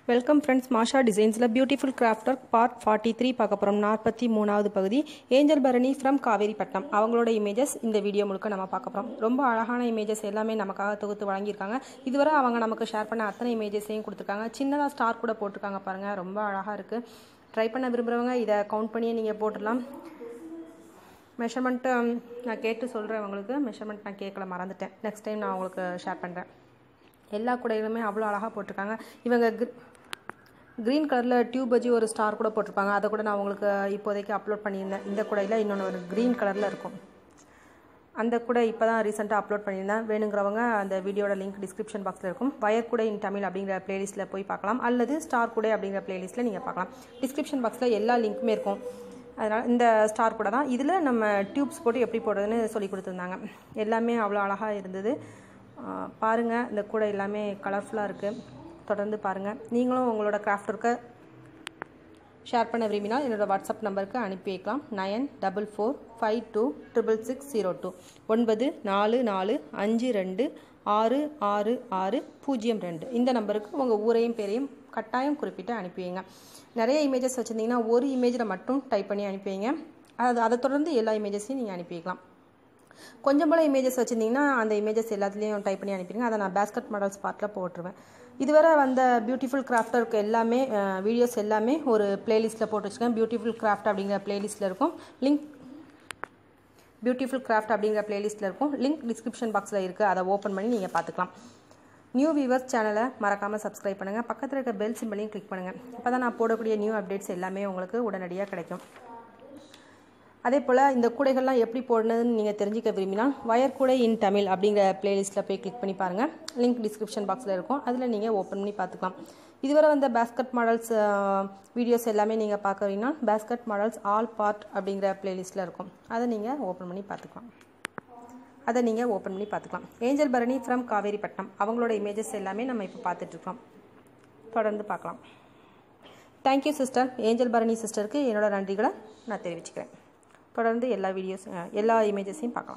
welcome friends Masha டிசைன்ஸில் beautiful craft work part forty three பார்க்க போகிறோம் நாற்பத்தி மூணாவது பகுதி ஏஞ்சல் பரணி ஃப்ரம் காவேரிப்பட்டினம் அவங்களோட இமேஜஸ் இந்த வீடியோ முழுக்க நம்ம பார்க்க போகிறோம் ரொம்ப அழகான இமேஜஸ் எல்லாமே நமக்காக தொகுத்து வழங்கியிருக்காங்க இதுவரை அவங்க நமக்கு ஷேர் பண்ண அத்தனை இமேஜஸையும் கொடுத்துருக்காங்க சின்னதாக ஸ்டார் கூட போட்டிருக்காங்க பாருங்கள் ரொம்ப அழகாக இருக்குது ட்ரை பண்ண விரும்புகிறவங்க இதை கவுண்ட் பண்ணியே நீங்கள் போட்டுடலாம் மெஷர்மெண்ட்டு நான் கேட்டு சொல்கிறேன் உங்களுக்கு மெஷர்மெண்ட் நான் கேட்கல மறந்துட்டேன் நெக்ஸ்ட் டைம் நான் உங்களுக்கு ஷேர் பண்ணுறேன் எல்லா குடைகளுமே அவ்வளோ அழகாக போட்டிருக்காங்க இவங்க க்ரீன் கலரில் டியூப் வச்சு ஒரு ஸ்டார் கூட போட்டிருப்பாங்க அதை கூட நான் உங்களுக்கு இப்போதைக்கு அப்லோட் பண்ணியிருந்தேன் இந்த குடையில் இன்னொன்று ஒரு க்ரீன் கலரில் இருக்கும் அந்த கூட இப்போ தான் ரீசெண்டாக அப்லோட் பண்ணியிருந்தேன் வேணுங்கிறவங்க அந்த வீடியோட லிங்க் டிஸ்கிரிப்ஷன் பாக்ஸில் இருக்கும் வயர் கூட இன் தமிழ் அப்படிங்கிற பிளேலிஸ்ட்டில் போய் பார்க்கலாம் அல்லது ஸ்டார் கூட அப்படிங்கிற பிளேலிஸ்ட்டில் நீங்கள் பார்க்கலாம் டிஸ்கிரிப்ஷன் பாக்ஸில் எல்லா லிங்க்குமே இருக்கும் அதனால் இந்த ஸ்டார் கூட தான் இதில் நம்ம டியூப்ஸ் போட்டு எப்படி போடுறதுன்னு சொல்லி கொடுத்துருந்தாங்க எல்லாமே அவ்வளோ அழகாக இருந்தது பாருங்கள் இந்த கூடை எல்லாமே கலர்ஃபுல்லாக இருக்குது தொடர்ந்து பாருங்கள் நீங்களும் உங்களோட கிராஃப்ட் ஒர்க்கை ஷேர் பண்ண விரும்பினால் என்னோடய வாட்ஸ்அப் நம்பருக்கு அனுப்பி வைக்கலாம் nine double four five two triple six zero two ஒன்பது நாலு நாலு அஞ்சு ரெண்டு ஆறு ஆறு ஆறு பூஜ்ஜியம் ரெண்டு இந்த நம்பருக்கு உங்கள் ஊரையும் பேரையும் கட்டாயம் குறிப்பிட்டு அனுப்பி வைங்க நிறைய இமேஜஸ் வச்சுருந்தீங்கன்னா ஒரு இமேஜில் மட்டும் டைப் பண்ணி அனுப்பி வைங்க அது அதை தொடர்ந்து எல்லா இமேஜஸையும் நீங்கள் அனுப்பி வைக்கலாம் கொஞ்சம் போல் இமேஜஸ் வச்சுருந்தீங்கன்னா அந்த இமேஜஸ் எல்லாத்துலேயும் டைப் பண்ணி அனுப்பிடுங்க அதை நான் பேஸ்கட் மாடல்ஸ் பார்ட்டில் போட்டுருவேன் இதுவரை வந்த பியூட்டிஃபுல் கிராஃப்ட் இருக்க எல்லாமே வீடியோஸ் எல்லாமே ஒரு பிளேலிஸ்ட்டில் போட்டு வச்சுக்கேன் பியூட்டிஃபுல் கிராஃப்ட் அப்படிங்கிற பிளேலிஸ்ட்டில் இருக்கும் லிங்க் பியூட்டிஃபுல் கிராஃப்ட் அப்படிங்கிற பிளேலிஸ்ட்டில் இருக்கும் லிங்க் டிஸ்கிரிப்ஷன் பாக்ஸில் இருக்குது அதை ஓப்பன் பண்ணி நீங்கள் பார்த்துக்கலாம் நியூ வியூவர்ஸ் சேனலை மறக்காமல் சப்ஸ்கிரைப் பண்ணுங்கள் பக்கத்தில் இருக்க பெல் சிம்பிளையும் கிளிக் பண்ணுங்கள் அப்போ தான் நான் போடக்கூடிய நியூ அப்டேட்ஸ் எல்லாமே உங்களுக்கு உடனடியாக கிடைக்கும் அதே போல் இந்த கூடைகள்லாம் எப்படி போடணுன்னு நீங்கள் தெரிஞ்சிக்க விரும்பினால் வயர் கூடை இன் தமிழ் அப்படிங்கிற பிளேலிஸ்ட்டில் போய் கிளிக் பண்ணி பாருங்கள் லிங்க் டிஸ்கிரிப்ஷன் பாக்ஸில் இருக்கும் அதில் நீங்கள் ஓப்பன் பண்ணி பார்த்துக்கலாம் இதுவரை வந்த பேஸ்கட் மாடல்ஸ் வீடியோஸ் எல்லாமே நீங்கள் பார்க்குறீங்கன்னா பேஸ்கட் மாடல்ஸ் ஆல் பார்ட் அப்படிங்கிற பிளேலிஸ்ட்டில் இருக்கும் அதை நீங்கள் ஓப்பன் பண்ணி பார்த்துக்கலாம் அதை நீங்கள் ஓப்பன் பண்ணி பார்த்துக்கலாம் ஏஞ்சல் பரணி ஃப்ரம் காவேரிப்பட்டினம் அவங்களோட இமேஜஸ் எல்லாமே நம்ம இப்போ பார்த்துட்ருக்கோம் தொடர்ந்து பார்க்கலாம் தேங்க்யூ சிஸ்டர் ஏஞ்சல் பரணி சிஸ்டருக்கு என்னோட நன்றிகளை நான் தெரிவிச்சுக்கிறேன் தொடர்ந்து எல்லா வீடியோஸ் எல்லா இமேஜஸையும் பார்க்கலாம்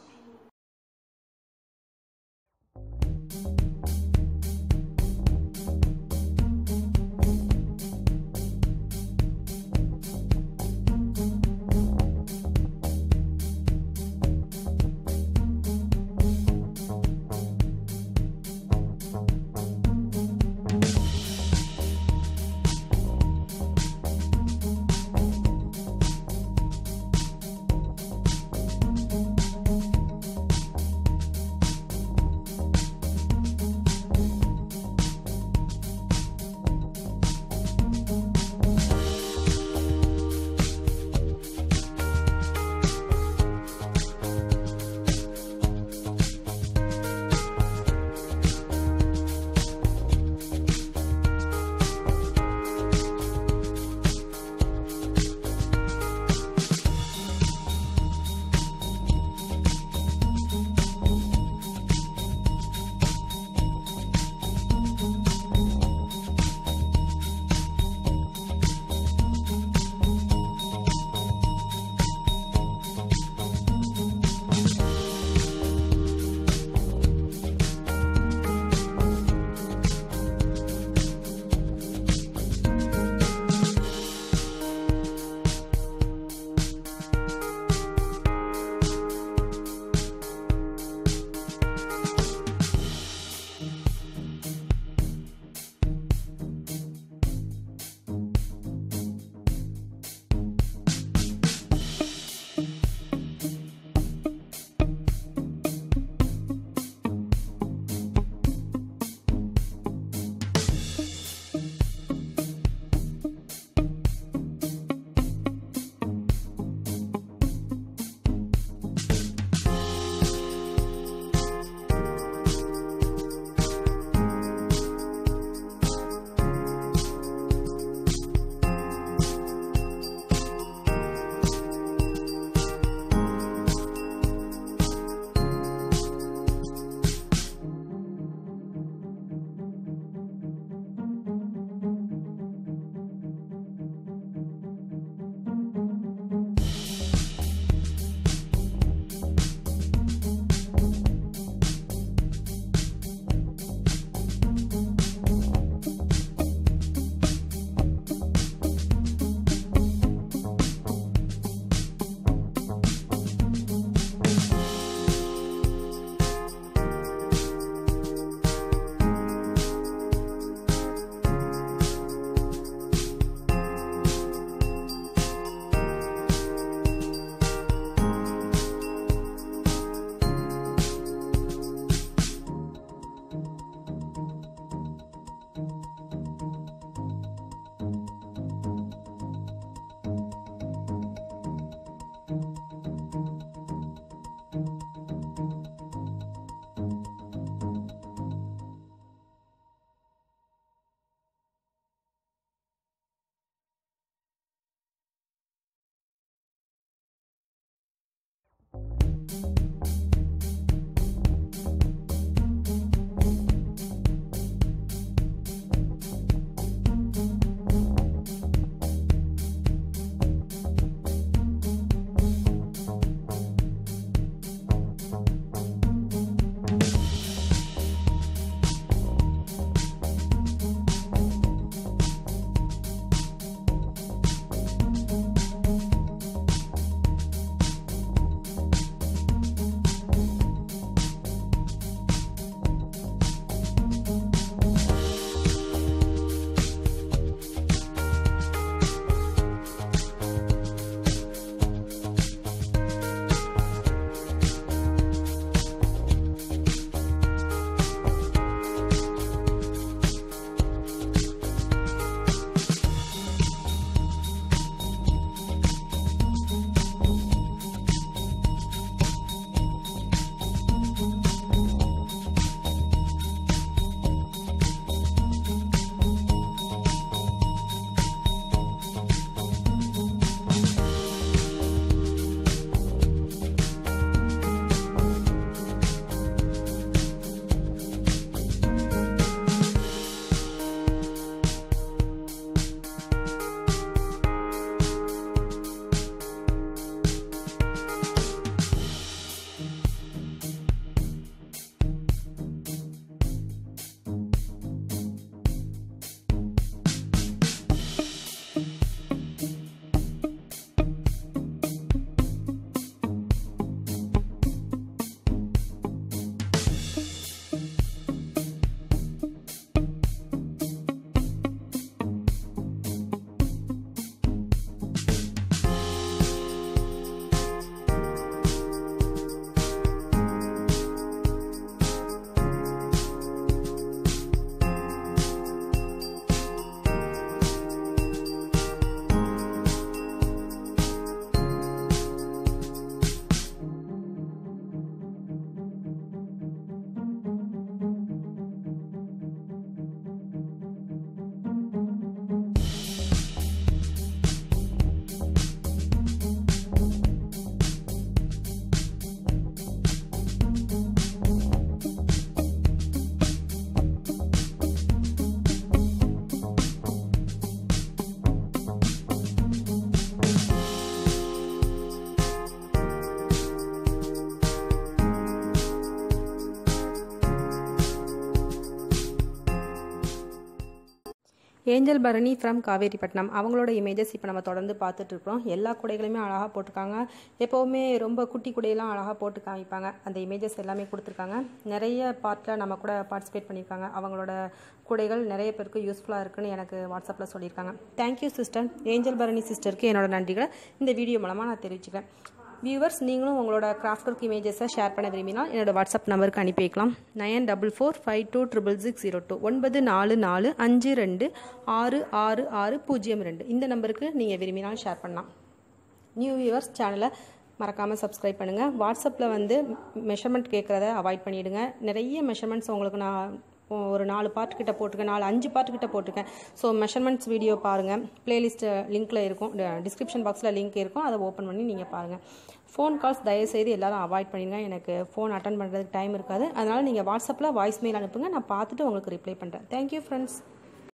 ஏஞ்சல் பரணி ஃப்ரம் காவேரிப்பட்டினம் அவங்களோட இமேஜஸ் இப்போ நம்ம தொடர்ந்து பார்த்துட்டு இருக்கிறோம் எல்லா குடைகளுமே அழகாக போட்டிருக்காங்க எப்போவுமே ரொம்ப குட்டி குடையெல்லாம் அழகாக போட்டு காமிப்பாங்க அந்த இமேஜஸ் எல்லாமே கொடுத்துருக்காங்க நிறைய பார்ட்டில் நம்ம கூட பார்ட்டிசிபேட் பண்ணியிருக்காங்க அவங்களோட குடைகள் நிறைய பேருக்கு யூஸ்ஃபுல்லாக இருக்குன்னு எனக்கு வாட்ஸ்அப்பில் சொல்லியிருக்காங்க தேங்க்யூ சிஸ்டர் ஏஞ்சல் பரணி சிஸ்டருக்கு என்னோட நன்றிகளை இந்த வீடியோ மூலமாக நான் தெரிவிச்சுக்கிறேன் வியூவர்ஸ் நீங்களும் உங்களோட கிராஃப்ட் ஒர்க் இமேஜஸை ஷேர் பண்ண விரும்பினால் என்னோட வாட்ஸ்அப் நம்பருக்கு அனுப்பி வைக்கலாம் nine double four five two triple six zero two ஒன்பது நாலு நாலு அஞ்சு ரெண்டு ஆறு ஆறு ஆறு பூஜ்ஜியம் ரெண்டு இந்த நம்பருக்கு நீங்கள் விரும்பினாலும் ஷேர் பண்ணலாம் நியூ வியூவர்ஸ் சேனலை மறக்காமல் சப்ஸ்கிரைப் பண்ணுங்கள் வாட்ஸ்அப்பில் வந்து மெஷர்மெண்ட் கேட்குறத அவாய்ட் பண்ணிவிடுங்க நிறைய மெஷர்மெண்ட்ஸ் உங்களுக்கு நான் ஒரு நாலு பார்ட் கிட்ட போட்டிருக்கேன் நாலு அஞ்சு பார்ட் கிட்ட போட்டிருக்கேன் ஸோ மெஷர்மெண்ட்ஸ் வீடியோ பாருங்கள் பிளேலிஸ்ட் லிங்க்கில் இருக்கும் டிஸ்கிரிப்ஷன் பாக்ஸில் லிங்க் இருக்கும் அதை ஓப்பன் பண்ணி நீங்கள் பாருங்கள் ஃபோன் கால்ஸ் தயவுசெய்து எல்லாரும் அவாய்ட் பண்ணிடுங்க எனக்கு ஃபோன் அட்டன் பண்ணுறதுக்கு டைம் இருக்காது அதனால் நீங்கள் வாட்ஸ்அப்பில் வாய்ஸ் மெயில் அனுப்புங்க நான் பார்த்துட்டு உங்களுக்கு ரிப்ளை பண்ணுறேன் தேங்க்யூ ஃப்ரெண்ட்ஸ்